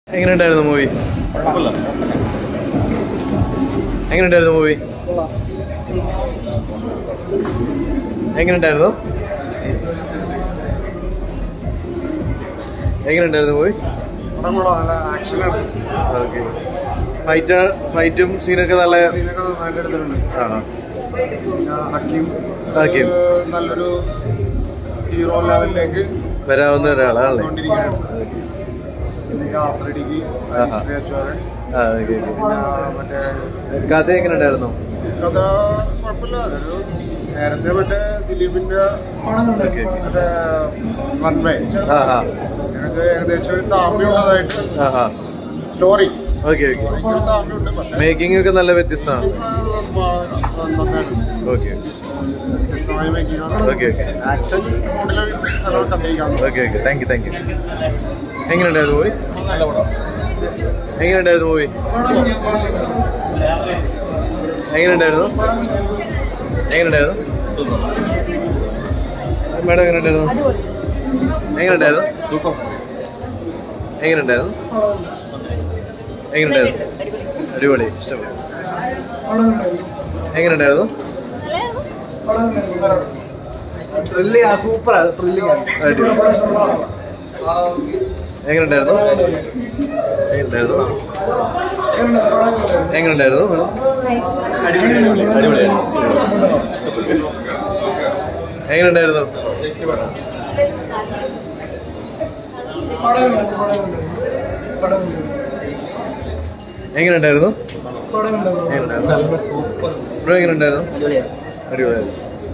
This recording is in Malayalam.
എങ്ങനെയുണ്ടായിരുന്നു മൂവി എങ്ങനെയുണ്ടായിരുന്നു മൂവി എങ്ങനെയുണ്ടായിരുന്നു എങ്ങനെയുണ്ടായിരുന്നു മൂവി നല്ല ആക്ഷനാണ് ഓക്കെ ഫൈറ്റ് ഫൈറ്റും സീനൊക്കെ നല്ല സീനൊക്കെ നന്നായിട്ട് എടുത്തിട്ടുണ്ട് ആ പിന്നെ ഹക്കീം ഹക്കീം. ഏഹ്, നല്ലൊരു ഹീറോ ലെവലിലേക്ക് വരാവുന്ന ഒരാളാണല്ലേ കൊണ്ടിരിക്കുകയാണ് പിന്നെ ആഫ്രിഡിക്ക് ആഹാ. അശ്വരൻ ആ ഓക്കെ ഓക്കെ പിന്നെ മറ്റേ കഥ എങ്ങനെയുണ്ടായിരുന്നു കഥ കുഴപ്പമില്ല അതൊരു നേരത്തെ മറ്റേ ദിലീപിന്റെ ഓക്കെ ഓക്കെ മറ്റേ വൺവേ ആ ആ എനിക്ക് ഏകദേശം ഒരു സാമ്യമുള്ളതായിട്ട് ആ ആ സ്റ്റോറി ഓക്കെ ഓക്കെ ഒരു സാമ്യമുണ്ട് പക്ഷേ മേക്കിംഗ് ഒക്കെ നല്ല വ്യത്യസ്തമാണ് നന്നായിട്ടുണ്ട് ഓക്കെ വ്യത്യസ്തമായ മേക്കിംഗ് ആണ് ഓക്കെ ഓക്കെ ആക്ഷൻ മോഡിൽ നല്ലോണം കണ്ടിരിക്കാം okay okay thank you thank you എങ്ങനെയുണ്ടായിരുന്നു മൂവി എങ്ങനെയുണ്ടായിരുന്നു മൂവി എങ്ങനെയുണ്ടായിരുന്നു എങ്ങനെയുണ്ടായിരുന്നു മേഡം എങ്ങനെയുണ്ടായിരുന്നു എങ്ങനെയുണ്ടായിരുന്നു എങ്ങനെയുണ്ടായിരുന്നു എങ്ങനെയുണ്ടായിരുന്നു അടിപൊളി ഇഷ്ടപ്പെട്ടു എങ്ങനെയുണ്ടായിരുന്നു ത്രില്ലിംഗ് സൂപ്പർ ത്രില്ലിംഗ് ആണ് അടിപൊളി എങ്ങനെയുണ്ടായിരുന്നു എങ്ങനെയുണ്ടായിരുന്നു എങ്ങനെയുണ്ടായിരുന്നു മേഡം അടിപൊളിയായിരുന്നു എങ്ങനെയുണ്ടായിരുന്നു എങ്ങനെയുണ്ടായിരുന്നു എങ്ങനെയുണ്ടായിരുന്നു ബ്രോ എങ്ങനെയുണ്ടായിരുന്നു അടിപൊളിയായിരുന്നു